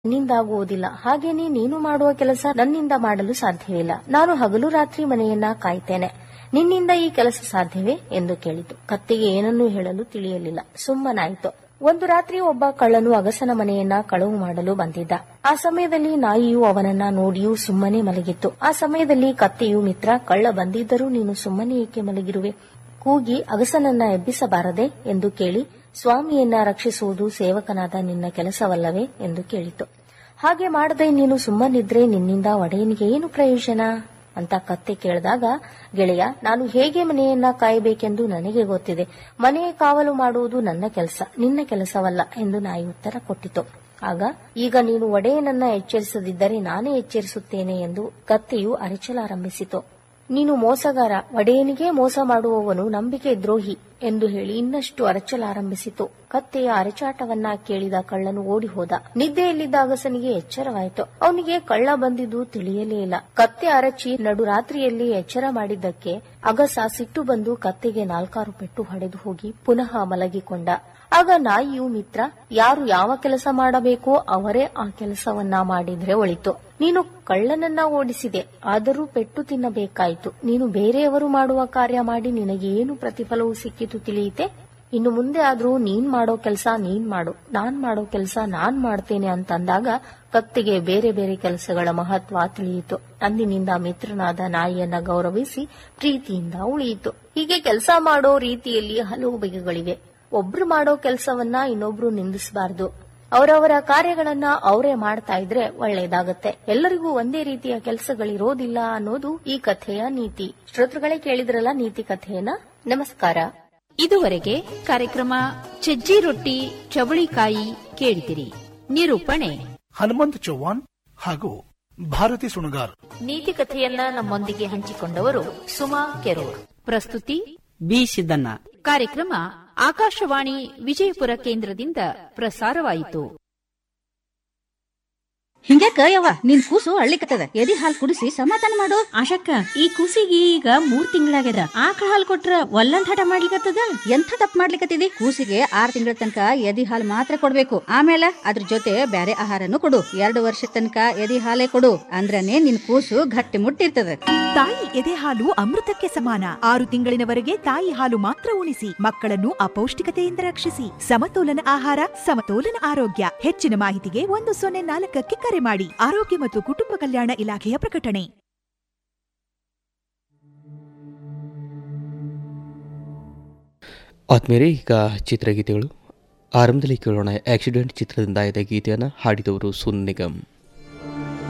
ನಿನ್ನಿಂದಾಗುವುದಿಲ್ಲ ಹಾಗೇನೆ ನೀನು ಮಾಡುವ ಕೆಲಸ ನನ್ನಿಂದ ಮಾಡಲು ಸಾಧ್ಯವಿಲ್ಲ ನಾನು ಹಗಲು ರಾತ್ರಿ ಮನೆಯನ್ನ ಕಾಯ್ತೇನೆ ನಿನ್ನಿಂದ ಈ ಕೆಲಸ ಸಾಧ್ಯವೇ ಎಂದು ಕೇಳಿತು ಕತ್ತೆಗೆ ಏನನ್ನೂ ಹೇಳಲು ತಿಳಿಯಲಿಲ್ಲ ಸುಮ್ಮನಾಯಿತು ಒಂದು ರಾತ್ರಿ ಒಬ್ಬ ಕಳ್ಳನು ಅಗಸನ ಮನೆಯನ್ನ ಕಳವು ಮಾಡಲು ಬಂದಿದ್ದ ಆ ಸಮಯದಲ್ಲಿ ನಾಯಿಯು ಅವನನ್ನ ನೋಡಿಯೂ ಸುಮ್ಮನೆ ಮಲಗಿತ್ತು ಆ ಸಮಯದಲ್ಲಿ ಕತ್ತೆಯು ಮಿತ್ರ ಕಳ್ಳ ಬಂದಿದ್ದರೂ ನೀನು ಸುಮ್ಮನೆ ಏಕೆ ಮಲಗಿರುವೆ ಕೂಗಿ ಅಗಸನನ್ನ ಎಬ್ಬಿಸಬಾರದೆ ಎಂದು ಕೇಳಿ ಸ್ವಾಮಿಯನ್ನ ರಕ್ಷಿಸುವುದು ಸೇವಕನಾದ ನಿನ್ನ ಕೆಲಸವಲ್ಲವೇ ಎಂದು ಕೇಳಿತು ಹಾಗೆ ಮಾಡದೆ ನೀನು ಸುಮ್ಮನಿದ್ರೆ ನಿನ್ನಿಂದ ಒಡೆಯನಿಗೆ ಏನು ಪ್ರಯೋಜನ ಅಂತ ಕತ್ತೆ ಕೇಳಿದಾಗ ಗೆಳೆಯ ನಾನು ಹೇಗೆ ಮನೆಯನ್ನ ಕಾಯಬೇಕೆಂದು ನನಗೆ ಗೊತ್ತಿದೆ ಮನೆಯ ಕಾವಲು ಮಾಡುವುದು ನನ್ನ ಕೆಲಸ ನಿನ್ನ ಕೆಲಸವಲ್ಲ ಎಂದು ನಾಯಿ ಉತ್ತರ ಕೊಟ್ಟಿತು ಆಗ ಈಗ ನೀನು ಒಡೆಯನನ್ನ ಎಚ್ಚರಿಸದಿದ್ದರೆ ನಾನೇ ಎಚ್ಚರಿಸುತ್ತೇನೆ ಎಂದು ಕತ್ತೆಯು ಅರಚಲಾರಂಭಿಸಿತು ನೀನು ಮೋಸಗಾರ ಒಡೆಯನಿಗೆ ಮೋಸ ಮಾಡುವವನು ನಂಬಿಕೆ ದ್ರೋಹಿ ಎಂದು ಹೇಳಿ ಇನ್ನಷ್ಟು ಅರಚಲಾರಂಭಿಸಿತು ಕತ್ತೆಯ ಅರಚಾಟವನ್ನ ಕೇಳಿದ ಕಳ್ಳನು ಓಡಿ ಹೋದ ನಿದ್ದೆಯಲ್ಲಿದ್ದ ಅಗಸನಿಗೆ ಎಚ್ಚರವಾಯಿತು ಅವನಿಗೆ ಕಳ್ಳ ಬಂದಿದ್ದು ತಿಳಿಯಲೇ ಇಲ್ಲ ಕತ್ತೆ ಅರಚಿ ನಡುರಾತ್ರಿಯಲ್ಲಿ ಎಚ್ಚರ ಮಾಡಿದ್ದಕ್ಕೆ ಅಗಸ ಸಿಟ್ಟು ಬಂದು ಕತ್ತೆಗೆ ನಾಲ್ಕಾರು ಪೆಟ್ಟು ಹೊಡೆದು ಹೋಗಿ ಪುನಃ ಮಲಗಿಕೊಂಡ ಆಗ ನಾಯಿಯು ಮಿತ್ರ ಯಾರು ಯಾವ ಕೆಲಸ ಮಾಡಬೇಕೋ ಅವರೇ ಆ ಕೆಲಸವನ್ನ ಮಾಡಿದ್ರೆ ಒಳಿತು ನೀನು ಕಳ್ಳನನ್ನ ಓಡಿಸಿದೆ ಆದರೂ ಪೆಟ್ಟು ತಿನ್ನಬೇಕಾಯಿತು ನೀನು ಬೇರೆಯವರು ಮಾಡುವ ಕಾರ್ಯ ಮಾಡಿ ನಿನಗೆ ಏನು ಪ್ರತಿಫಲವು ಸಿಕ್ಕಿತು ತಿಳಿಯಿತೆ ಇನ್ನು ಮುಂದೆ ಆದ್ರೂ ನೀನ್ ಮಾಡೋ ಕೆಲಸ ನೀನ್ ಮಾಡು ನಾನ್ ಮಾಡೋ ಕೆಲಸ ನಾನ್ ಮಾಡ್ತೇನೆ ಅಂತಂದಾಗ ಕತ್ತೆಗೆ ಬೇರೆ ಬೇರೆ ಕೆಲಸಗಳ ಮಹತ್ವ ತಿಳಿಯಿತು ಅಂದಿನಿಂದ ಮಿತ್ರನಾದ ನಾಯಿಯನ್ನ ಗೌರವಿಸಿ ಪ್ರೀತಿಯಿಂದ ಉಳಿಯಿತು ಹೀಗೆ ಕೆಲಸ ಮಾಡೋ ರೀತಿಯಲ್ಲಿ ಹಲವು ಬಗೆಗಳಿವೆ ಒಬ್ರು ಮಾಡೋ ಕೆಲಸವನ್ನ ಇನ್ನೊಬ್ರು ನಿಂದಿಸಬಾರದು ಅವರವರ ಕಾರ್ಯಗಳನ್ನ ಅವರೇ ಮಾಡ್ತಾ ಇದ್ರೆ ಒಳ್ಳೇದಾಗತ್ತೆ ಎಲ್ಲರಿಗೂ ಒಂದೇ ರೀತಿಯ ಕೆಲಸಗಳಿರೋದಿಲ್ಲ ಅನ್ನೋದು ಈ ಕಥೆಯ ನೀತಿ ಶ್ರೋತೃಗಳೇ ಕೇಳಿದ್ರಲ್ಲ ನೀತಿ ಕಥೆಯನ್ನ ನಮಸ್ಕಾರ ಇದುವರೆಗೆ ಕಾರ್ಯಕ್ರಮ ಸಜ್ಜಿ ರೊಟ್ಟಿ ಚವಳಿಕಾಯಿ ಕೇಳಿದಿರಿ ನಿರೂಪಣೆ ಹನುಮಂತ್ ಚೌಹಾಣ್ ಹಾಗೂ ಭಾರತಿ ಸುಣಗಾರ್ ನೀತಿ ಕಥೆಯನ್ನ ನಮ್ಮೊಂದಿಗೆ ಹಂಚಿಕೊಂಡವರು ಸುಮಾ ಕೆರೂರ್ ಪ್ರಸ್ತುತಿ ಬಿ ಸಿದ್ದಣ್ಣ ಕಾರ್ಯಕ್ರಮ ಆಕಾಶವಾಣಿ ವಿಜಯಪುರ ಕೇಂದ್ರದಿಂದ ಪ್ರಸಾರವಾಯಿತು ಹಿಂಗ್ಯಾಕ ಯವ್ವ ನಿನ್ ಕೂಸು ಅಳ್ಳಿಕತ್ತದ ಎದಿ ಹಾಲ್ ಕುಡಿಸಿ ಸಮಾಧಾನ ಮಾಡು ಆಶಕ್ಕ ಈ ಕೂಸಿಗೆ ಈಗ ಮೂರ್ ತಿಂಗಳಾಗ್ಯದ ಆಕಳ ಹಾಲ್ ಕೊಟ್ರ ಒಲ್ಲಂದ್ ಹಠ ಮಾಡ್ಲಿಕತ್ತದ ಎಂಥ ತಪ್ಪು ಮಾಡ್ಲಿಕತ್ತಿದಿ ಕೂಸಿಗೆ ಆರ್ ತಿಂಗಳ ತನಕ ಎದಿ ಹಾಲ್ ಮಾತ್ರ ಕೊಡ್ಬೇಕು ಆಮೇಲೆ ಅದ್ರ ಜೊತೆ ಬ್ಯಾರೆ ಆಹಾರನು ಕೊಡು ಎರಡು ವರ್ಷ ತನಕ ಎದಿ ಹಾಲೇ ಕೊಡು ಅಂದ್ರನೇ ನಿನ್ ಕೂಸು ಗಟ್ಟಿ ಮುಟ್ಟಿರ್ತದ ತಾಯಿ ಎದೆ ಹಾಲು ಅಮೃತಕ್ಕೆ ಸಮಾನ ಆರು ತಿಂಗಳಿನವರೆಗೆ ತಾಯಿ ಹಾಲು ಮಾತ್ರ ಉಣಿಸಿ ಮಕ್ಕಳನ್ನು ಅಪೌಷ್ಟಿಕತೆಯಿಂದ ರಕ್ಷಿಸಿ ಸಮತೋಲನ ಆಹಾರ ಸಮತೋಲನ ಆರೋಗ್ಯ ಹೆಚ್ಚಿನ ಮಾಹಿತಿಗೆ ಒಂದು ಸೊನ್ನೆ ನಾಲ್ಕಕ್ಕೆ ಕರೆ ಮಾಡಿ ಆರೋಗ್ಯ ಮತ್ತು ಕುಟುಂಬ ಕಲ್ಯಾಣ ಇಲಾಖೆಯ ಪ್ರಕಟಣೆ ಆತ್ಮೇರೆ ಈಗ ಚಿತ್ರಗೀತೆಗಳು ಆರಂಭದಲ್ಲಿ ಕೇಳೋಣ ಆಕ್ಸಿಡೆಂಟ್ ಚಿತ್ರದಿಂದ ಆಯ್ದ ಗೀತೆಯನ್ನು ಹಾಡಿದವರು ಸುನ್ ನಿಗಮ್